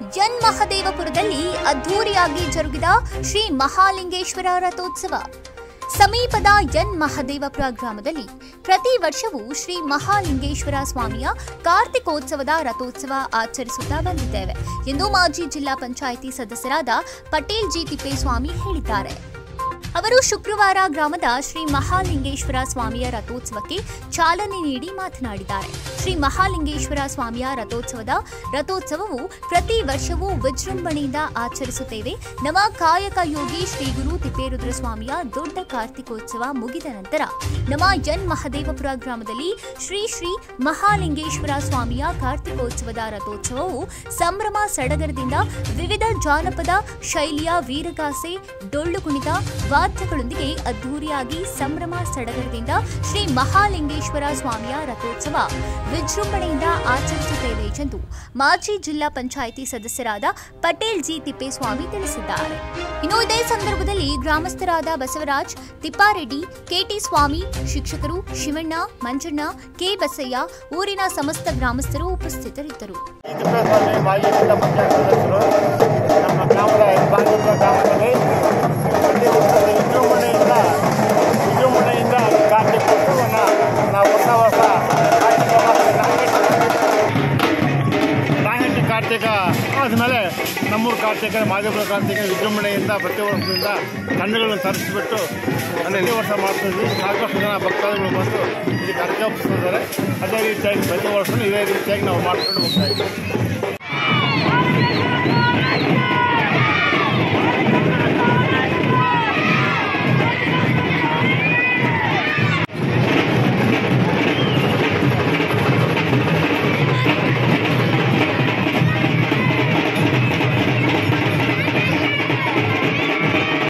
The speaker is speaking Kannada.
ಎನ್ ಮಹದೇವಪುರದಲ್ಲಿ ಅದ್ಧೂರಿಯಾಗಿ ಜರುಗಿದ ಶ್ರೀ ಮಹಾಲಿಂಗೇಶ್ವರ ರಥೋತ್ಸವ ಸಮೀಪದ ಎನ್ ಮಹದೇವಪುರ ಗ್ರಾಮದಲ್ಲಿ ಪ್ರತಿ ವರ್ಷವೂ ಶ್ರೀ ಮಹಾಲಿಂಗೇಶ್ವರ ಸ್ವಾಮಿಯ ಕಾರ್ತಿಕೋತ್ಸವದ ರಥೋತ್ಸವ ಆಚರಿಸುತ್ತಾ ಬಂದಿದ್ದೇವೆ ಎಂದು ಮಾಜಿ ಜಿಲ್ಲಾ ಪಂಚಾಯಿತಿ ಸದಸ್ಯರಾದ ಪಟೇಲ್ ಜಿ ತಿಪ್ಪೇಸ್ವಾಮಿ ಹೇಳಿದ್ದಾರೆ ಅವರು ಶುಕ್ರವಾರ ಗ್ರಾಮದ ಶ್ರೀ ಮಹಾಲಿಂಗೇಶ್ವರ ಸ್ವಾಮಿಯ ರಥೋತ್ಸವಕ್ಕೆ ಚಾಲನೆ ನೀಡಿ ಮಾತನಾಡಿದ್ದಾರೆ ಶ್ರೀ ಮಹಾಲಿಂಗೇಶ್ವರ ಸ್ವಾಮಿಯ ರಥೋತ್ಸವದ ರಥೋತ್ಸವವು ಪ್ರತಿ ವರ್ಷವೂ ವಿಜೃಂಭಣೆಯಿಂದ ಆಚರಿಸುತ್ತೇವೆ ನಮ್ಮ ಕಾಯಕ ಯೋಗಿ ಶ್ರೀ ಗುರು ತಿಪ್ಪೇರುದ್ರ ಸ್ವಾಮಿಯ ದೊಡ್ಡ ಕಾರ್ತಿಕೋತ್ಸವ ಮುಗಿದ ನಂತರ ನಮ್ಮ ಎನ್ ಮಹದೇವಪುರ ಗ್ರಾಮದಲ್ಲಿ ಶ್ರೀ ಶ್ರೀ ಮಹಾಲಿಂಗೇಶ್ವರ ಸ್ವಾಮಿಯ ಕಾರ್ತಿಕೋತ್ಸವದ ರಥೋತ್ಸವವು ಸಂಭ್ರಮ ಸಡಗರದಿಂದ ವಿವಿಧ ಜಾನಪದ ಶೈಲಿಯ ವೀರಗಾಸೆ ಡೊಳ್ಳು ಕುಣಿತ ವಾದ್ಯಗಳೊಂದಿಗೆ ಅದ್ದೂರಿಯಾಗಿ ಸಂಭ್ರಮ ಸಡಗರದಿಂದ ಶ್ರೀ ಮಹಾಲಿಂಗೇಶ್ವರ ಸ್ವಾಮಿಯ ರಥೋತ್ಸವ ವಿಜೃಂಭಣೆಯಿಂದ ಆಚರಿಸುತ್ತೇವೆ ಎಂದು ಮಾಜಿ ಜಿಲ್ಲಾ ಪಂಚಾಯಿತಿ ಸದಸ್ಯರಾದ ಪಟೇಲ್ ಜಿ ತಿಪ್ಪೇಸ್ವಾಮಿ ತಿಳಿಸಿದ್ದಾರೆ ಇನ್ನು ಇದೇ ಸಂದರ್ಭದಲ್ಲಿ ಗ್ರಾಮಸ್ಥರಾದ ಬಸವರಾಜ್ ತಿಪ್ಪಾರೆಡ್ಡಿ ಕೆಟಿ ಸ್ವಾಮಿ ಶಿಕ್ಷಕರು ಶಿವಣ್ಣ ಮಂಜಣ್ಣ ಕೆ ಬಸಯ್ಯ ಊರಿನ ಸಮಸ್ತ ಗ್ರಾಮಸ್ಥರು ಉಪಸ್ಥಿತರಿದ್ದರು ಈ ತಿಪ್ಪೇಸ್ವಾಮಿ ಮಾಜಿ ಜಿಲ್ಲಾ ಪಂಚಾಯತ್ ಸದಸ್ಯರು ನಮ್ಮ ಗ್ರಾಮದ ಬಾಂಧವ್ಯ ಗ್ರಾಮದಲ್ಲಿ ಪ್ರತಿ ವರ್ಷದ ವಿಜೃಂಭಣೆಯಿಂದ ವಿಜೃಂಭಣೆಯಿಂದ ಕಾರ್ತಿಕೋತ್ಸವವನ್ನು ನಾವು ಹೊಸ ಹೊಸ ಕಾರ್ತಿಕ ನಾಗಂಟಿ ಕಾರ್ತಿಕ ಆದಮೇಲೆ ನಮ್ಮೂರು ಕಾರ್ತಿಕ ಮಾದೇಪುರ ಕಾರ್ತಿಕ ವಿಜೃಂಭಣೆಯಿಂದ ಪ್ರತಿ ವರ್ಷದಿಂದ ತಂಡಗಳನ್ನು ತರಿಸಿಬಿಟ್ಟು ಪ್ರತಿ ವರ್ಷ ಮಾಡ್ತಿದ್ವಿ ಸಾಕಷ್ಟು ಜನ ಭಕ್ತಾದಿಗಳು ಬಂದು ಇಲ್ಲಿ ಕಾರ್ಯಕ್ರಮ ಇದ್ದಾರೆ ಅದೇ ರೀತಿಯಾಗಿ ಪ್ರತಿ ವರ್ಷ ಇದೇ ರೀತಿಯಾಗಿ ನಾವು ಮಾಡ್ಕೊಂಡು ಹೋಗ್ತಾ ಇದ್ದೀವಿ